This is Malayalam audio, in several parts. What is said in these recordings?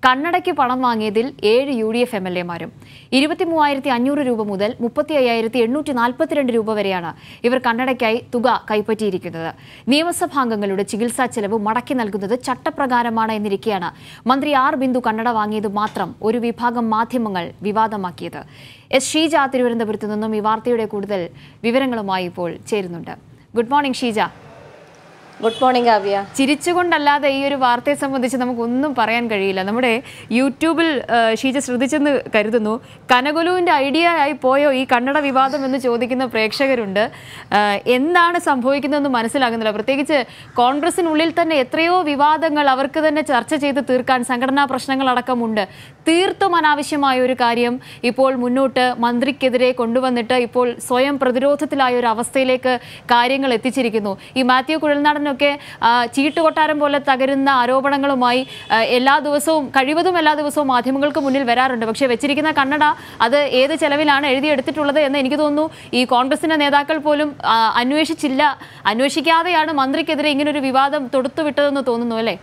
കണ്ണടയ്ക്ക് പണം വാങ്ങിയതിൽ ഏഴ് U D F M L എമാരും ഇരുപത്തി മൂവായിരത്തി അഞ്ഞൂറ് രൂപ മുതൽ മുപ്പത്തി അയ്യായിരത്തി എണ്ണൂറ്റി നാൽപ്പത്തിരണ്ട് രൂപ വരെയാണ് ഇവർ കണ്ണടയ്ക്കായി തുക കൈപ്പറ്റിയിരിക്കുന്നത് നിയമസഭാംഗങ്ങളുടെ ചികിത്സാ ചെലവ് മടക്കി നൽകുന്നത് ചട്ടപ്രകാരമാണ് എന്നിരിക്കെയാണ് മന്ത്രി ആർ ബിന്ദു കണ്ണട വാങ്ങിയത് മാത്രം ഒരു വിഭാഗം മാധ്യമങ്ങൾ വിവാദമാക്കിയത് എസ് ഷീജ തിരുവനന്തപുരത്ത് നിന്നും ഈ വാർത്തയുടെ കൂടുതൽ വിവരങ്ങളുമായി ഇപ്പോൾ ചേരുന്നുണ്ട് good morning Sheeja good morning Kavya ചിരിച്ചുകൊണ്ടല്ലാതെ ഈ ഒരു വാർത്തയെ സംബന്ധിച്ച് നമുക്കൊന്നും പറയാൻ കഴിയില്ല നമ്മുടെ യൂട്യൂബിൽ ആ, ഷീജ ശ്രദ്ധിച്ചെന്ന് കരുതുന്നു കനകുലുവിൻ്റെ ഐഡിയ ആയി പോയോ ഈ കന്നഡ വിവാദം എന്ന് ചോദിക്കുന്ന പ്രേക്ഷകരുണ്ട് ആ, എന്താണ് സംഭവിക്കുന്നതെന്ന് മനസ്സിലാകുന്നില്ല പ്രത്യേകിച്ച് കോൺഗ്രസിനുള്ളിൽ തന്നെ എത്രയോ വിവാദങ്ങൾ അവർക്ക് തന്നെ ചർച്ച ചെയ്ത് തീർക്കാൻ സംഘടനാ പ്രശ്നങ്ങളടക്കമുണ്ട് തീർത്തും അനാവശ്യമായ ഒരു കാര്യം ഇപ്പോൾ മുന്നോട്ട് മന്ത്രിക്കെതിരെ കൊണ്ടുവന്നിട്ട് ഇപ്പോൾ സ്വയം പ്രതിരോധത്തിലായ ഒരു അവസ്ഥയിലേക്ക് കാര്യങ്ങൾ എത്തിച്ചിരിക്കുന്നു ഈ മാത്യു കുഴൽനാടനൊക്കെ ആ, ചീട്ടുകൊട്ടാരം പോലെ തകരുന്ന ആരോപണങ്ങളുമായി ആ, എല്ലാ ദിവസവും കഴിവതും എല്ലാ ദിവസവും മാധ്യമങ്ങൾക്ക് മുന്നിൽ വരാറുണ്ട് പക്ഷേ വെച്ചിരിക്കുന്ന കണ്ണട അത് ഏത് ചെലവിലാണ് എഴുതിയെടുത്തിട്ടുള്ളത് എന്ന് എനിക്ക് തോന്നുന്നു ഈ കോൺഗ്രസിന്റെ നേതാക്കൾ പോലും ആ, അന്വേഷിച്ചില്ല അന്വേഷിക്കാതെയാണ് മന്ത്രിക്കെതിരെ ഇങ്ങനൊരു വിവാദം തൊടുത്തുവിട്ടതെന്ന് തോന്നുന്നു അല്ലേ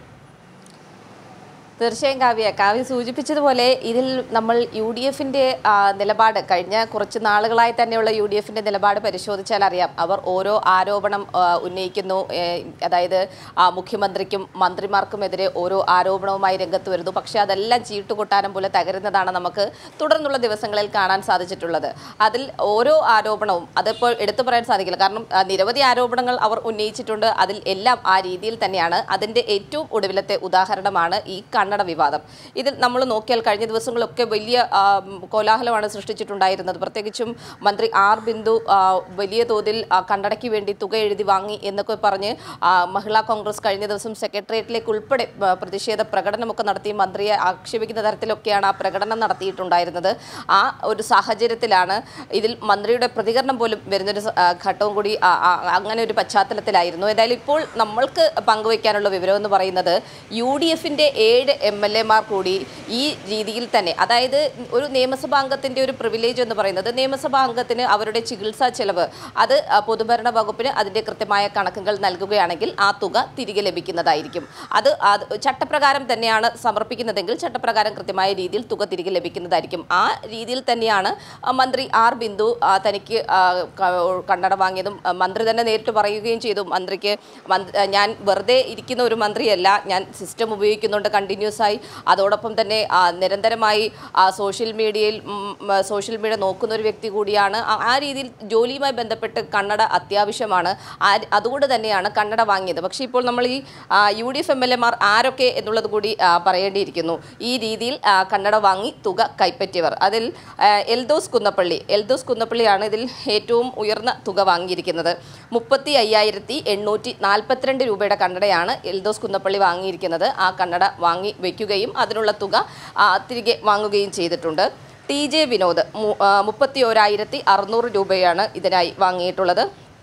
തീർച്ചയായും കാവ്യ കാവ്യ സൂചിപ്പിച്ചതുപോലെ ഇതിൽ നമ്മൾ യു ഡി എഫിന്റെ നിലപാട് കഴിഞ്ഞ കുറച്ച് നാളുകളായി തന്നെയുള്ള യു ഡി എഫിന്റെ നിലപാട് പരിശോധിച്ചാൽ അറിയാം അവർ ഓരോ ആരോപണം ആ, ഉന്നയിക്കുന്നു ഏ, അതായത് ആ, മുഖ്യമന്ത്രിക്കും മന്ത്രിമാർക്കുമെതിരെ ഓരോ ആരോപണവുമായി രംഗത്ത് വരുന്നു പക്ഷേ അതെല്ലാം ചീട്ടുകൊട്ടാരം പോലെ തകരുന്നതാണ് നമുക്ക് തുടർന്നുള്ള ദിവസങ്ങളിൽ കാണാൻ സാധിച്ചിട്ടുള്ളത് അതിൽ ഓരോ ആരോപണവും അതിപ്പോൾ എടുത്തു പറയാൻ സാധിക്കില്ല കാരണം ആ, നിരവധി ആരോപണങ്ങൾ അവർ ഉന്നയിച്ചിട്ടുണ്ട് അതിൽ എല്ലാം ആ രീതിയിൽ തന്നെയാണ് അതിന്റെ ഏറ്റവും ഒടുവിലത്തെ ഉദാഹരണമാണ് ഈ കന്നഡ വിവാദം ഇതിൽ നമ്മൾ നോക്കിയാൽ കഴിഞ്ഞ ദിവസങ്ങളൊക്കെ വലിയ ആ, ഉം, കോലാഹലമാണ് സൃഷ്ടിച്ചിട്ടുണ്ടായിരുന്നത് പ്രത്യേകിച്ചും മന്ത്രി ആർ ബിന്ദു ആ, വലിയ തോതിൽ ആ, കന്നഡയ്ക്ക് വേണ്ടി തുക എഴുതി വാങ്ങി എന്നൊക്കെ പറഞ്ഞ് ആ, മഹിളാ കോൺഗ്രസ് കഴിഞ്ഞ ദിവസം സെക്രട്ടേറിയറ്റിലേക്ക് ഉൾപ്പെടെ ആ, പ്രതിഷേധ പ്രകടനമൊക്കെ നടത്തി മന്ത്രിയെ ആക്ഷേപിക്കുന്ന തരത്തിലൊക്കെയാണ് ആ പ്രകടനം നടത്തിയിട്ടുണ്ടായിരുന്നത് ആ ഒരു സാഹചര്യത്തിലാണ് ഇതിൽ മന്ത്രിയുടെ പ്രതികരണം പോലും വരുന്നൊരു സ- ആ, ഘട്ടവും കൂടി ആ, ആ, അങ്ങനെ ഒരു പശ്ചാത്തലത്തിലായിരുന്നു ഏതായാലും ഇപ്പോൾ നമ്മൾക്ക് പങ്കുവയ്ക്കാനുള്ള വിവരം എന്ന് പറയുന്നത് യു ഡി എഫിന്റെ ഏഴ് എം എൽ എമാർ കൂടി ഈ രീതിയിൽ തന്നെ അതായത് ഒരു നിയമസഭാ അംഗത്തിന്റെ ഒരു പ്രിവിലേജ് എന്ന് പറയുന്നത് നിയമസഭാ അംഗത്തിന് അവരുടെ ചികിത്സാ ചെലവ് അത് ആ, പൊതുഭരണ വകുപ്പിന് അതിന്റെ കൃത്യമായ കണക്കുകൾ നൽകുകയാണെങ്കിൽ ആ തുക തിരികെ ലഭിക്കുന്നതായിരിക്കും അത് അത് ചട്ടപ്രകാരം തന്നെയാണ് സമർപ്പിക്കുന്നതെങ്കിൽ ചട്ടപ്രകാരം കൃത്യമായ രീതിയിൽ തുക തിരികെ ലഭിക്കുന്നതായിരിക്കും ആ രീതിയിൽ തന്നെയാണ് ആ, മന്ത്രി ആർ ബിന്ദു ആ, തനിക്ക് ആ, ക- കണ്ണട വാങ്ങിയതും ആ, മന്ത്രി തന്നെ നേരിട്ട് പറയുകയും ചെയ്തു മന്ത്രിക്ക് മന്ത്- ആ, ഞാൻ വെറുതെ ഇരിക്കുന്ന ഒരു മന്ത്രിയല്ല ഞാൻ സിസ്റ്റം ഉപയോഗിക്കുന്നുണ്ട് കണ്ടിന്യൂസ് ആയി അതോടൊപ്പം തന്നെ ആ, നിരന്തരമായി ആ, സോഷ്യൽ മീഡിയയിൽ ഉം, ഉം, സോഷ്യൽ മീഡിയ നോക്കുന്ന ഒരു വ്യക്തി കൂടിയാണ് ആ- ആ രീതിയിൽ ജോലിയുമായി ബന്ധപ്പെട്ട് കണ്ണട അത്യാവശ്യമാണ് ആ അതുകൊണ്ട് തന്നെയാണ് കണ്ണട വാങ്ങിയത് പക്ഷേ ഇപ്പോൾ നമ്മൾ ഈ ആ, U D F M L എമാർ ആരൊക്കെ എന്നുള്ളത് കൂടി ആ, പറയേണ്ടിയിരിക്കുന്നു ഈ രീതിയിൽ ആ, കണ്ണട വാങ്ങി തുക കൈപ്പറ്റിയവർ അതിൽ ആ, എൽദോസ് കുന്നപ്പള്ളി എൽദോസ് കുന്നപ്പള്ളിയാണ് ഇതിൽ ഏറ്റവും ഉയർന്ന തുക വാങ്ങിയിരിക്കുന്നത് മുപ്പത്തി അയ്യായിരത്തി എണ്ണൂറ്റി നാൽപ്പത്തിരണ്ട് രൂപയുടെ കണ്ണടയാണ് എൽദോസ് കുന്നപ്പള്ളി വാങ്ങിയിരിക്കുന്നത് ആ കണ്ണട വാങ്ങി വയ്ക്കുകയും അതിനുള്ള തുക ആ, തിരികെ വാങ്ങുകയും ചെയ്തിട്ടുണ്ട് ടി ജെ വിനോദ് മു- ആ, മുപ്പത്തി ഓരായിരത്തി അറുന്നൂറ് രൂപയാണ് ഇതിനായി വാങ്ങിയിട്ടുള്ളത്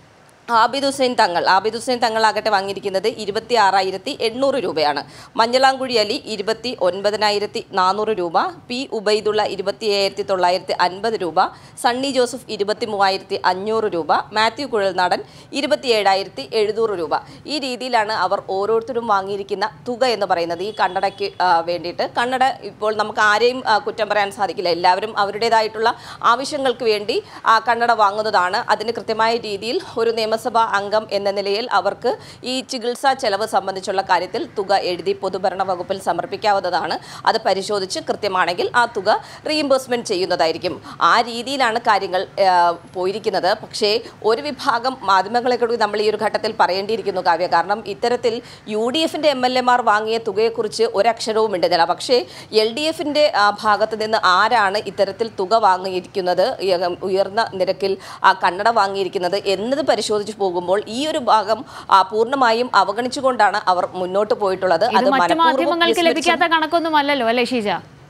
ആബിദ് ഹുസൈൻ തങ്ങൾ ആബിദ് ഹുസൈൻ തങ്ങളാകട്ടെ വാങ്ങിയിരിക്കുന്നത് ഇരുപത്തി ആറായിരത്തി എണ്ണൂറ് രൂപയാണ് മഞ്ഞളാംകുഴി അലി ഇരുപത്തി ഒൻപതിനായിരത്തി നാനൂറ് രൂപ പി ഉബൈദുള്ള ഇരുപത്തി അയ്യായിരത്തി തൊള്ളായിരത്തി അൻപത് രൂപ സണ്ണി ജോസഫ് ഇരുപത്തി മൂവായിരത്തി അഞ്ഞൂറ് രൂപ മാത്യു കുഴൽനാടൻ ഇരുപത്തി ഏഴായിരത്തി എഴുന്നൂറ് രൂപ ഈ രീതിയിലാണ് അവർ ഓരോരുത്തരും വാങ്ങിയിരിക്കുന്ന തുക എന്ന് പറയുന്നത് ഈ കണ്ണടയ്ക്ക് ആ, വേണ്ടിയിട്ട് കണ്ണട ഇപ്പോൾ നമുക്ക് ആരെയും ആ, കുറ്റം പറയാൻ സാധിക്കില്ല എല്ലാവരും അവരുടേതായിട്ടുള്ള ആവശ്യങ്ങൾക്ക് വേണ്ടി ആ, കണ്ണട വാങ്ങുന്നതാണ് അതിന് കൃത്യമായ രീതിയിൽ ഒരു നിയമസഭാ അംഗം എന്ന നിലയിൽ അവർക്ക് ഈ ചികിത്സാ ചെലവ് സംബന്ധിച്ചുള്ള കാര്യത്തിൽ തുക എഴുതി പൊതുഭരണ വകുപ്പിൽ സമർപ്പിക്കാവുന്നതാണ് അത് പരിശോധിച്ച് കൃത്യമാണെങ്കിൽ ആ തുക റീഇംബേഴ്സ്മെന്റ് ചെയ്യുന്നതായിരിക്കും ആ രീതിയിലാണ് കാര്യങ്ങൾ ആ, പോയിരിക്കുന്നത് പക്ഷേ ഒരു വിഭാഗം മാധ്യമങ്ങളെ കൂടി നമ്മൾ ഈ ഒരു ഘട്ടത്തിൽ പറയേണ്ടിയിരിക്കുന്നു കാവ്യ കാരണം ഇത്തരത്തിൽ യു ഡി എഫിന്റെ എം എൽ എമാർ വാങ്ങിയ തുകയെക്കുറിച്ച് ഒരക്ഷരവും ഉണ്ടെന്നില്ല പക്ഷേ എൽ ഡി എഫിന്റെ ഭാഗത്ത് നിന്ന് ആരാണ് ഇത്തരത്തിൽ തുക വാങ്ങിയിരിക്കുന്നത് ഉയ- ഉയർന്ന നിരക്കിൽ ആ കണ്ണട വാങ്ങിയിരിക്കുന്നത് എന്നത് പരിശോധിച്ച് പോകുമ്പോൾ ഈ ഒരു ഭാഗം ആ, പൂർണ്ണമായും അവഗണിച്ചുകൊണ്ടാണ് അവർ മുന്നോട്ട് പോയിട്ടുള്ളത് ഇത് മറ്റു മനഃപൂർവ്വം മാധ്യമങ്ങൾക്ക് വിസ്മരിച്ചു ലഭിക്കാത്ത കണക്കൊന്നും അല്ലല്ലോ അല്ലേ ഷീജ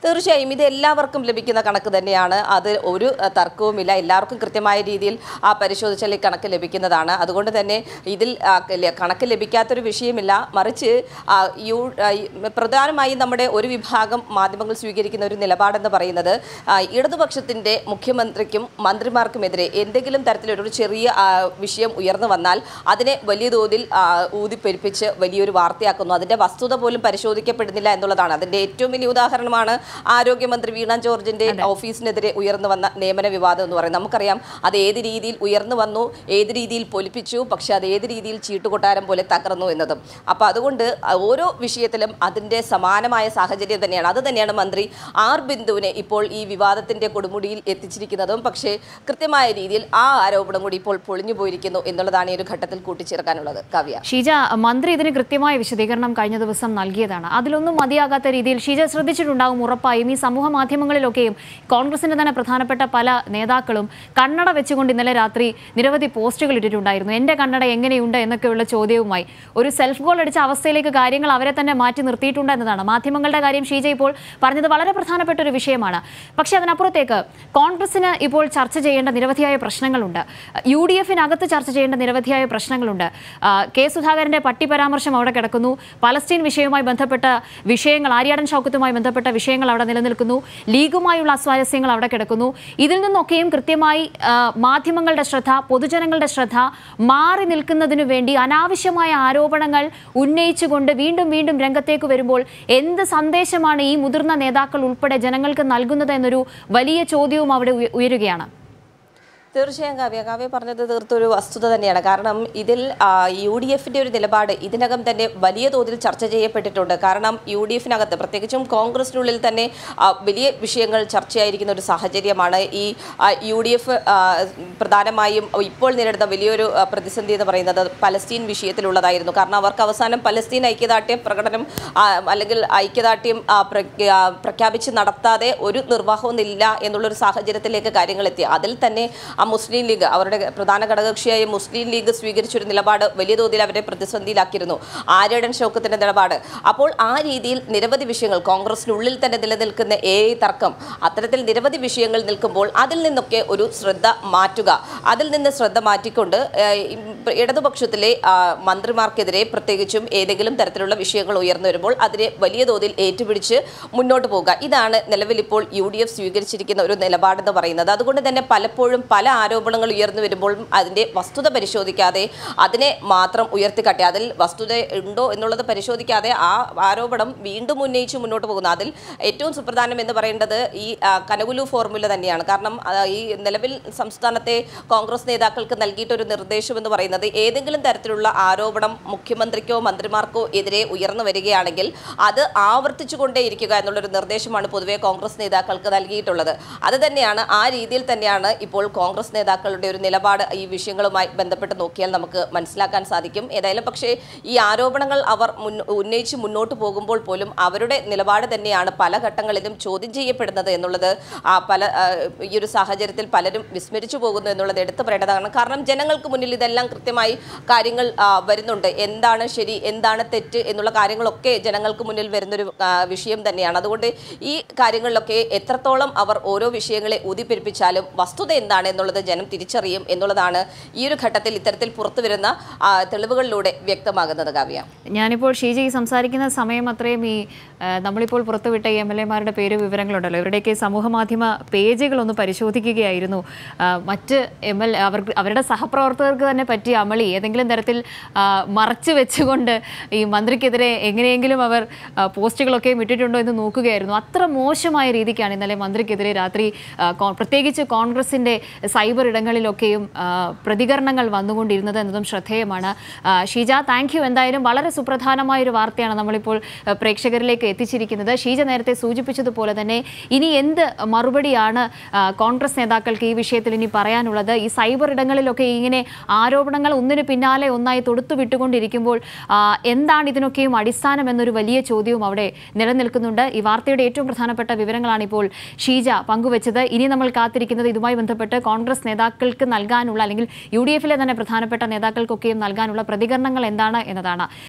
തീർച്ചയായും ഇത് എല്ലാവർക്കും ലഭിക്കുന്ന കണക്ക് തന്നെയാണ് അത് ഒരു അഹ്, തർക്കവുമില്ല എല്ലാവർക്കും കൃത്യമായ രീതിയിൽ ആ പരിശോധിച്ചാൽ ഈ കണക്ക് ലഭിക്കുന്നതാണ് അതുകൊണ്ട് തന്നെ ഇതിൽ ആ, ല- കണക്ക് ലഭിക്കാത്തൊരു വിഷയമില്ല മറിച്ച് ആ, യു ആ, ഈ പ്രധാനമായും നമ്മുടെ ഒരു വിഭാഗം മാധ്യമങ്ങൾ സ്വീകരിക്കുന്ന ഒരു നിലപാടെന്ന് പറയുന്നത് ആ, ഇടതുപക്ഷത്തിന്റെ മുഖ്യമന്ത്രിക്കും മന്ത്രിമാർക്കുമെതിരെ എന്തെങ്കിലും തരത്തിലൊരു ചെറിയ ആ, വിഷയം ഉയർന്നു വന്നാൽ അതിനെ വലിയ തോതിൽ ആ, ഊതിപ്പെരുപ്പിച്ച് വലിയൊരു വാർത്തയാക്കുന്നു അതിന്റെ വസ്തുത പോലും പരിശോധിക്കപ്പെടുന്നില്ല എന്നുള്ളതാണ് അതിന്റെ ഏറ്റവും വലിയ ഉദാഹരണമാണ് ആരോഗ്യമന്ത്രി വീണ ജോർജിന്റെ ഓഫീസിനെതിരെ ഉയർന്നു വന്ന നിയമന വിവാദം എന്ന് പറയുന്നത് നമുക്കറിയാം അത് ഏത് രീതിയിൽ ഉയർന്നു വന്നു ഏത് രീതിയിൽ പൊലിപ്പിച്ചു പക്ഷെ അത് ഏത് രീതിയിൽ ചീട്ടുകൊട്ടാരം പോലെ തകർന്നു എന്നതും അപ്പോൾ അതുകൊണ്ട് ഓരോ വിഷയത്തിലും അതിന്റെ സമാനമായ സാഹചര്യം തന്നെയാണ് അത് തന്നെയാണ് മന്ത്രി ആർ ബിന്ദുവിനെ ഇപ്പോൾ ഈ വിവാദത്തിന്റെ കൊടുമുടിയിൽ എത്തിച്ചിരിക്കുന്നതും പക്ഷേ കൃത്യമായ രീതിയിൽ ആ ആരോപണം കൂടി ഇപ്പോൾ പൊളിഞ്ഞു പോയിരിക്കുന്നു എന്നുള്ളതാണ് ഈ ഒരു ഘട്ടത്തിൽ കൂട്ടിച്ചേർക്കാനുള്ളത് കാവ്യ ഷീജ മന്ത്രി ഇതിന് കൃത്യമായ വിശദീകരണം കഴിഞ്ഞ ദിവസം നൽകിയതാണ് അതിലൊന്നും മതിയാകാത്ത രീതിയിൽ ഷീജ ശ്രദ്ധിച്ചിട്ടുണ്ടാകും ഉറപ്പായും ഈ സമൂഹ മാധ്യമങ്ങളിലൊക്കെയും കോൺഗ്രസിന്റെ തന്നെ പ്രധാനപ്പെട്ട പല നേതാക്കളും കണ്ണട വെച്ചുകൊണ്ട് ഇന്നലെ രാത്രി നിരവധി പോസ്റ്റുകൾ ഇട്ടിട്ടുണ്ടായിരുന്നു എന്റെ കണ്ണട എങ്ങനെയുണ്ട് എന്നൊക്കെയുള്ള ചോദ്യവുമായി ഒരു സെൽഫ് ഗോൾ അടിച്ച അവസ്ഥയിലേക്ക് കാര്യങ്ങൾ അവരെ തന്നെ മാറ്റി നിർത്തിയിട്ടുണ്ട് എന്നതാണ് മാധ്യമങ്ങളുടെ കാര്യം ഷീജ ഇപ്പോൾ പറഞ്ഞത് വളരെ പ്രധാനപ്പെട്ട ഒരു വിഷയമാണ് പക്ഷേ അതിനപ്പുറത്തേക്ക് കോൺഗ്രസിന് ഇപ്പോൾ ചർച്ച ചെയ്യേണ്ട നിരവധിയായ പ്രശ്നങ്ങളുണ്ട് യു ഡി എഫിനകത്ത് ചർച്ച ചെയ്യേണ്ട നിരവധിയായ പ്രശ്നങ്ങളുണ്ട് ആ, കെ സുധാകരന്റെ പട്ടി പരാമർശം അവിടെ കിടക്കുന്നു പലസ്തീൻ വിഷയവുമായി ബന്ധപ്പെട്ട വിഷയങ്ങൾ ആര്യാടൻ ഷൗക്കത്തുമായി ബന്ധപ്പെട്ട വിഷയങ്ങൾ അവിടെ നിലനിൽക്കുന്നു ലീഗുമായുള്ള അസ്വാരസ്യങ്ങൾ അവിടെ കിടക്കുന്നു ഇതിൽ നിന്നൊക്കെയും കൃത്യമായി ആ, മാധ്യമങ്ങളുടെ ശ്രദ്ധ പൊതുജനങ്ങളുടെ ശ്രദ്ധ മാറി നിൽക്കുന്നതിനു വേണ്ടി അനാവശ്യമായ ആരോപണങ്ങൾ ഉന്നയിച്ചുകൊണ്ട് വീണ്ടും വീണ്ടും രംഗത്തേക്ക് വരുമ്പോൾ എന്ത് സന്ദേശമാണ് ഈ മുതിർന്ന നേതാക്കൾ ഉൾപ്പെടെ ജനങ്ങൾക്ക് നൽകുന്നത് എന്നൊരു വലിയ ചോദ്യവും അവിടെ ഉയ- ഉയരുകയാണ് തീർച്ചയായും കാവ്യ കാവ്യ പറഞ്ഞത് തീർത്തൊരു വസ്തുത തന്നെയാണ് കാരണം ഇതിൽ യു ഡി എഫിന്റെ ഒരു നിലപാട് ഇതിനകം തന്നെ വലിയ തോതിൽ ചർച്ച ചെയ്യപ്പെട്ടിട്ടുണ്ട് കാരണം യു ഡി എഫിനകത്ത് പ്രത്യേകിച്ചും കോൺഗ്രസിനുള്ളിൽ തന്നെ ആ, വലിയ വിഷയങ്ങൾ ചർച്ചയായിരിക്കുന്ന ഒരു സാഹചര്യമാണ് ഈ യു ഡി എഫ് പ്രധാനമായും ഇപ്പോൾ നേരിടുന്ന വലിയൊരു ആ, പ്രതിസന്ധി എന്ന് പറയുന്നത് പലസ്തീൻ വിഷയത്തിലുള്ളതായിരുന്നു കാരണം അവർക്ക് അവസാനം പലസ്തീൻ ഐക്യദാർഢ്യ പ്രകടനം ആ, അല്ലെങ്കിൽ ഐക്യദാർഢ്യം ആ, പ്രഖ്യാ- ആ, പ്രഖ്യാപിച്ച് നടത്താതെ ഒരു നിർവാഹവുമില്ല എന്നുള്ളൊരു സാഹചര്യത്തിലേക്ക് കാര്യങ്ങൾ എത്തി അതിൽ തന്നെ ആ മുസ്ലിം ലീഗ് അവരുടെ പ്രധാന ഘടകകക്ഷിയായ മുസ്ലിം ലീഗ് സ്വീകരിച്ചൊരു നിലപാട് വലിയ തോതിൽ അവരെ പ്രതിസന്ധിയിലാക്കിയിരുന്നു ആര്യടൻ ഷൗക്കത്തിന്റെ നിലപാട് അപ്പോൾ ആ രീതിയിൽ നിരവധി വിഷയങ്ങൾ കോൺഗ്രസിനുള്ളിൽ തന്നെ നിലനിൽക്കുന്ന ഏ തർക്കം അത്തരത്തിൽ നിരവധി വിഷയങ്ങൾ നിൽക്കുമ്പോൾ അതിൽ നിന്നൊക്കെ ഒരു ശ്രദ്ധ മാറ്റുക അതിൽ നിന്ന് ശ്രദ്ധ മാറ്റിക്കൊണ്ട് ഏഹ്, ഈ ഇടതുപക്ഷത്തിലെ ആ, മന്ത്രിമാർക്കെതിരെ പ്രത്യേകിച്ചും ഏതെങ്കിലും തരത്തിലുള്ള വിഷയങ്ങൾ ഉയർന്നു വരുമ്പോൾ അതിനെ വലിയ തോതിൽ ഏറ്റുപിടിച്ച് മുന്നോട്ട് പോകുക ഇതാണ് നിലവിൽ ഇപ്പോൾ യു ഡി എഫ് സ്വീകരിച്ചിരിക്കുന്ന ഒരു നിലപാടെന്ന് പറയുന്നത് അതുകൊണ്ട് തന്നെ പലപ്പോഴും പല ആരോപണങ്ങൾ ഉയർന്നു വരുമ്പോഴും അതിന്റെ വസ്തുത പരിശോധിക്കാതെ അതിനെ മാത്രം ഉയർത്തിക്കാട്ടി അതിൽ വസ്തുത ഉണ്ടോ എന്നുള്ളത് പരിശോധിക്കാതെ ആ ആരോപണം വീണ്ടും ഉന്നയിച്ച് മുന്നോട്ട് പോകുന്നു അതിൽ ഏറ്റവും സുപ്രധാനം എന്ന് പറയേണ്ടത് ഈ ആ, കനകുലു ഫോർമുല തന്നെയാണ് കാരണം ആ, ഈ നിലവിൽ സംസ്ഥാനത്തെ കോൺഗ്രസ് നേതാക്കൾക്ക് നൽകിയിട്ടൊരു നിർദ്ദേശം എന്ന് പറയുന്നത് ഏതെങ്കിലും തരത്തിലുള്ള ആരോപണം മുഖ്യമന്ത്രിക്കോ മന്ത്രിമാർക്കോ എതിരെ ഉയർന്നു വരികയാണെങ്കിൽ അത് ആവർത്തിച്ചു കൊണ്ടേയിരിക്കുക എന്നുള്ളൊരു നിർദ്ദേശമാണ് പൊതുവെ കോൺഗ്രസ് നേതാക്കൾക്ക് നൽകിയിട്ടുള്ളത് അത് തന്നെയാണ് ആ രീതിയിൽ തന്നെയാണ് ഇപ്പോൾ കോൺഗ്രസ് നേതാക്കളുടെ ഒരു നിലപാട് ഈ വിഷയങ്ങളുമായി ബന്ധപ്പെട്ട് നോക്കിയാൽ നമുക്ക് മനസ്സിലാക്കാൻ സാധിക്കും ഏതായാലും പക്ഷേ ഈ ആരോപണങ്ങൾ അവർ മുൻ- ഉന്നയിച്ച് മുന്നോട്ട് പോകുമ്പോൾ പോലും അവരുടെ നിലപാട് തന്നെയാണ് പല ഘട്ടങ്ങളിലും ചോദ്യം ചെയ്യപ്പെടുന്നത് എന്നുള്ളത് ആ, പല ആ, ഈ ഒരു സാഹചര്യത്തിൽ പലരും വിസ്മരിച്ചു പോകുന്നു എന്നുള്ളത് എടുത്തു പറയേണ്ടതാണ് കാരണം ജനങ്ങൾക്ക് മുന്നിൽ ഇതെല്ലാം കൃത്യമായി കാര്യങ്ങൾ ആ, വരുന്നുണ്ട് എന്താണ് ശരി എന്താണ് തെറ്റ് എന്നുള്ള കാര്യങ്ങളൊക്കെ ജനങ്ങൾക്ക് മുന്നിൽ വരുന്നൊരു ആ, വിഷയം തന്നെയാണ് അതുകൊണ്ട് ഈ കാര്യങ്ങളിലൊക്കെ എത്രത്തോളം അവർ ഓരോ വിഷയങ്ങളെ ഊതിപ്പെരുപ്പിച്ചാലും വസ്തുത എന്താണ് എന്നുള്ളത് ജനം തിരിച്ചറിയും എന്നുള്ളതാണ് ഈ ഒരു ഘട്ടത്തിൽ ഇത്തരത്തിൽ പുറത്തു വരുന്ന ആ, തെളിവുകളിലൂടെ വ്യക്തമാകുന്നത് കാവ്യ ഞാനിപ്പോൾ ഷീജ ഈ സംസാരിക്കുന്ന സമയം അത്രയും ഈ ആ, നമ്മളിപ്പോൾ പുറത്തുവിട്ട എം എൽ എമാരുടെ പേര് വിവരങ്ങളുണ്ടല്ലോ ഇവരുടെയൊക്കെ സമൂഹ മാധ്യമ പേജുകളൊന്ന് പരിശോധിക്കുകയായിരുന്നു ആ, മറ്റ് എം എൽ അവർക്ക് അവരുടെ സഹപ്രവർത്തകർക്ക് തന്നെ പറ്റിയ അമളി ഏതെങ്കിലും തരത്തിൽ ആ, മറച്ചു വെച്ചുകൊണ്ട് ഈ മന്ത്രിക്കെതിരെ എങ്ങനെയെങ്കിലും അവർ ആ, പോസ്റ്റുകളൊക്കെ ഇട്ടിട്ടുണ്ടോ എന്ന് നോക്കുകയായിരുന്നു അത്ര മോശമായ രീതിക്കാണ് ഇന്നലെ മന്ത്രിക്കെതിരെ രാത്രി ആ, കോ- പ്രത്യേകിച്ച് കോൺഗ്രസിന്റെ സൈബർ ഇടങ്ങളിലൊക്കെയും ആ, പ്രതികരണങ്ങൾ വന്നുകൊണ്ടിരുന്നത് എന്നതും ശ്രദ്ധേയമാണ് ആ, ഷീജ താങ്ക് യു എന്തായാലും വളരെ സുപ്രധാനമായ ഒരു വാർത്തയാണ് നമ്മളിപ്പോൾ ആ, പ്രേക്ഷകരിലേക്ക് എത്തിച്ചിരിക്കുന്നത് ഷീജ നേരത്തെ സൂചിപ്പിച്ചതുപോലെ തന്നെ ഇനി എന്ത് മറുപടിയാണ് ആ, കോൺഗ്രസ് നേതാക്കൾക്ക് ഈ വിഷയത്തിൽ ഇനി പറയാനുള്ളത് ഈ സൈബർ ഇടങ്ങളിലൊക്കെ ഇങ്ങനെ ആരോപണങ്ങൾ ഒന്നിനു പിന്നാലെ ഒന്നായി തൊടുത്തു വിട്ടുകൊണ്ടിരിക്കുമ്പോൾ ആ, എന്താണ് ഇതിനൊക്കെയും അടിസ്ഥാനം എന്നൊരു വലിയ ചോദ്യവും അവിടെ നിലനിൽക്കുന്നുണ്ട് ഈ വാർത്തയുടെ ഏറ്റവും പ്രധാനപ്പെട്ട വിവരങ്ങളാണ് ഇപ്പോൾ ഷീജ പങ്കുവച്ചത് ഇനി നമ്മൾ കാത്തിരിക്കുന്നത് ഇതുമായി ബന്ധപ്പെട്ട് കോൺഗ്രസ് നേതാക്കൾക്ക് നൽകാനുള്ള അല്ലെങ്കിൽ യു ഡി എഫിലെ തന്നെ പ്രധാനപ്പെട്ട നേതാക്കൾക്കൊക്കെയും നൽകാനുള്ള പ്രതികരണങ്ങൾ എന്താണ് എന്നതാണ്